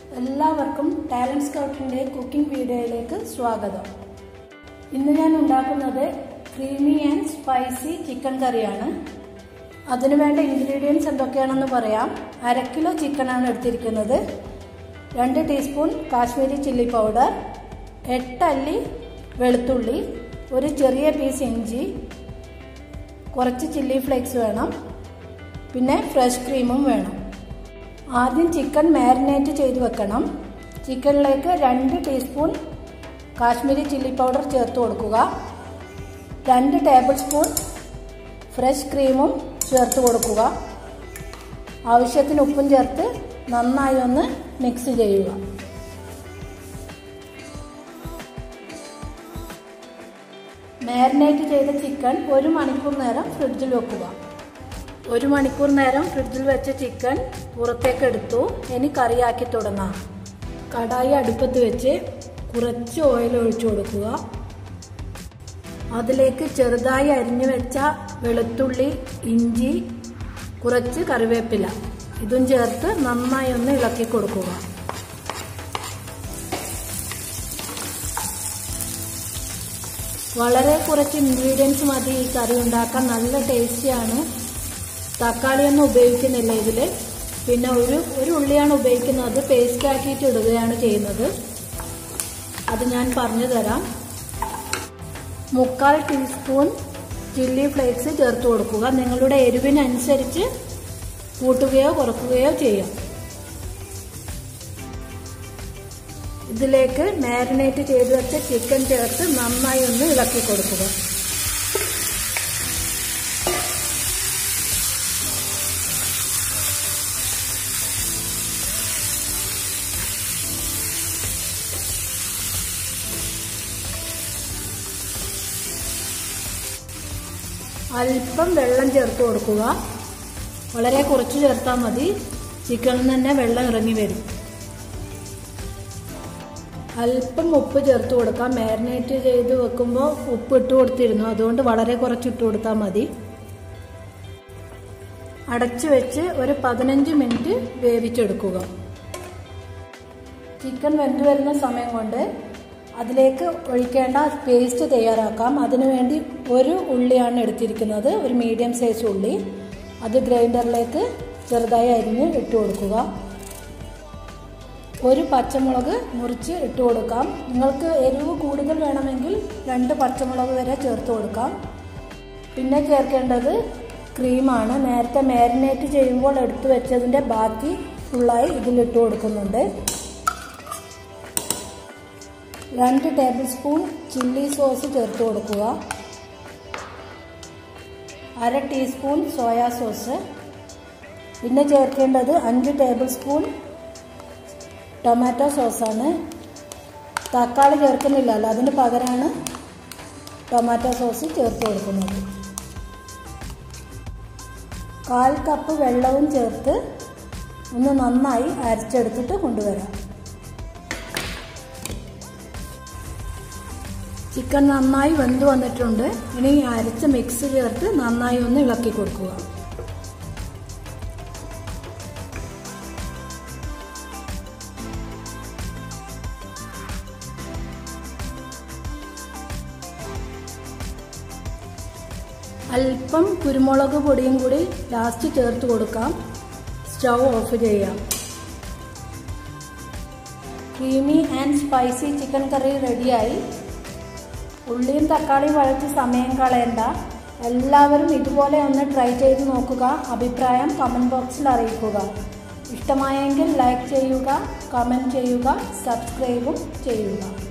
എല്ലാവർക്കും talent സ്കൗട്ടിന്റെ cooking വീഡിയോയിലേക്ക് സ്വാഗതം ഇന്ന് ഞാൻ ഉണ്ടാക്കുന്നത് ക്രീമി ആൻഡ് സ്പൈസി ചിക്കൻ കറിയാണ് അതിനു വേണ്ട ഇൻഗ്രീഡിയൻസ് എന്തൊക്കെയാണെന്ന് പറയാം അര കിലോ ചിക്കനാണ് എടുത്തിരിക്കുന്നത് രണ്ട് ടീസ്പൂൺ കാശ്മീരി ചില്ലി പൗഡർ എട്ടല്ലി വെളുത്തുള്ളി ഒരു ചെറിയ പീസ് ഇഞ്ചി കുറച്ച് ചില്ലി ഫ്ലേക്സ് വേണം പിന്നെ ഫ്രഷ് ക്രീമും വേണം ആദ്യം ചിക്കൻ മാരിനേറ്റ് ചെയ്ത് വെക്കണം ചിക്കനിലേക്ക് രണ്ട് ടീസ്പൂൺ കാശ്മീരി ചില്ലി പൗഡർ ചേർത്ത് കൊടുക്കുക രണ്ട് ടേബിൾ സ്പൂൺ ഫ്രഷ് ക്രീമും ചേർത്ത് കൊടുക്കുക ആവശ്യത്തിന് ഉപ്പും ചേർത്ത് നന്നായി ഒന്ന് മിക്സ് ചെയ്യുക മാരിനേറ്റ് ചെയ്ത ചിക്കൻ ഒരു മണിക്കൂർ നേരം ഫ്രിഡ്ജിൽ വെക്കുക ഒരു മണിക്കൂർ നേരം ഫ്രിഡ്ജിൽ വെച്ച ചിക്കൻ പുറത്തേക്ക് എടുത്തു ഇനി കറിയാക്കി തുടങ്ങാം കടായി അടുപ്പത്ത് വെച്ച് കുറച്ച് ഓയിൽ ഒഴിച്ചു കൊടുക്കുക അതിലേക്ക് ചെറുതായി അരിഞ്ഞു വെച്ച വെളുത്തുള്ളി ഇഞ്ചി കുറച്ച് കറിവേപ്പില ഇതും ചേർത്ത് നന്നായി ഒന്ന് ഇളക്കി കൊടുക്കുക വളരെ കുറച്ച് ഇൻഗ്രീഡിയൻസ് മതി ഈ കറി ഉണ്ടാക്കാൻ നല്ല ടേസ്റ്റിയാണ് തക്കാളിയൊന്നും ഉപയോഗിക്കുന്നില്ല ഇതിൽ പിന്നെ ഒരു ഒരു ഉള്ളിയാണ് ഉപയോഗിക്കുന്നത് പേസ്റ്റ് ആക്കിയിട്ട് ഇടുകയാണ് ചെയ്യുന്നത് അത് ഞാൻ പറഞ്ഞു തരാം മുക്കാൽ ടീസ്പൂൺ ചില്ലി ഫ്ലേക്സ് ചേർത്ത് കൊടുക്കുക നിങ്ങളുടെ എരിവിനനുസരിച്ച് കൂട്ടുകയോ കുറക്കുകയോ ചെയ്യാം ഇതിലേക്ക് മാരിനേറ്റ് ചെയ്ത് വെച്ച ചിക്കൻ ചേർത്ത് നന്നായി ഒന്ന് ഇളക്കി കൊടുക്കുക അല്പം വെള്ളം ചേർത്ത് കൊടുക്കുക വളരെ കുറച്ച് ചേർത്താൽ മതി ചിക്കനിൽ തന്നെ വെള്ളം ഇറങ്ങി വരും അല്പം ഉപ്പ് ചേർത്ത് കൊടുക്കാം മാരിനേറ്റ് ചെയ്ത് വെക്കുമ്പോൾ ഉപ്പ് ഇട്ട് കൊടുത്തിരുന്നു അതുകൊണ്ട് വളരെ കുറച്ച് ഇട്ട് കൊടുത്താൽ മതി അടച്ചു വെച്ച് ഒരു പതിനഞ്ച് മിനിറ്റ് വേവിച്ചെടുക്കുക ചിക്കൻ വെന്ത് വരുന്ന സമയം കൊണ്ട് അതിലേക്ക് ഒഴിക്കേണ്ട പേസ്റ്റ് തയ്യാറാക്കാം അതിനുവേണ്ടി ഒരു ഉള്ളിയാണ് എടുത്തിരിക്കുന്നത് ഒരു മീഡിയം സൈസ് ഉള്ളി അത് ഗ്രൈൻഡറിലേക്ക് ചെറുതായി അരിഞ്ഞ് ഇട്ട് കൊടുക്കുക ഒരു പച്ചമുളക് മുറിച്ച് ഇട്ട് കൊടുക്കാം നിങ്ങൾക്ക് എരിവ് കൂടുതൽ വേണമെങ്കിൽ രണ്ട് പച്ചമുളക് വരെ ചേർത്ത് കൊടുക്കാം പിന്നെ ചേർക്കേണ്ടത് ക്രീമാണ് നേരത്തെ മാരിനേറ്റ് ചെയ്യുമ്പോൾ എടുത്തു വെച്ചതിൻ്റെ ബാക്കി ഫുള്ളായി ഇതിലിട്ട് കൊടുക്കുന്നുണ്ട് രണ്ട് ടേബിൾ സ്പൂൺ ചില്ലി സോസ് ചേർത്ത് കൊടുക്കുക അര ടീസ്പൂൺ സോയാ സോസ് പിന്നെ ചേർക്കേണ്ടത് അഞ്ച് ടേബിൾ സ്പൂൺ ടൊമാറ്റോ സോസാണ് തക്കാളി ചേർക്കുന്നില്ലല്ലോ അതിന് പകരമാണ് ടൊമാറ്റോ സോസ് ചേർത്ത് കൊടുക്കുന്നത് കാൽ കപ്പ് വെള്ളവും ചേർത്ത് ഒന്ന് നന്നായി അരച്ചെടുത്തിട്ട് കൊണ്ടുവരാം ചിക്കൻ നന്നായി വെന്ത് വന്നിട്ടുണ്ട് ഇനി അരച്ച മിക്സ് ചേർത്ത് നന്നായി ഒന്ന് ഇളക്കി കൊടുക്കുക അല്പം കുരുമുളക് പൊടിയും കൂടി ലാസ്റ്റ് ചേർത്ത് കൊടുക്കാം സ്റ്റൗ ഓഫ് ചെയ്യാം creamy and spicy chicken curry റെഡിയായി ഉള്ളിയും തക്കാളിയും വഴറ്റി സമയം കളയണ്ട എല്ലാവരും ഇതുപോലെ ഒന്ന് ട്രൈ ചെയ്ത് നോക്കുക അഭിപ്രായം കമൻറ്റ് ബോക്സിൽ അറിയിക്കുക ഇഷ്ടമായെങ്കിൽ ലൈക്ക് ചെയ്യുക കമൻറ്റ് ചെയ്യുക സബ്സ്ക്രൈബും ചെയ്യുക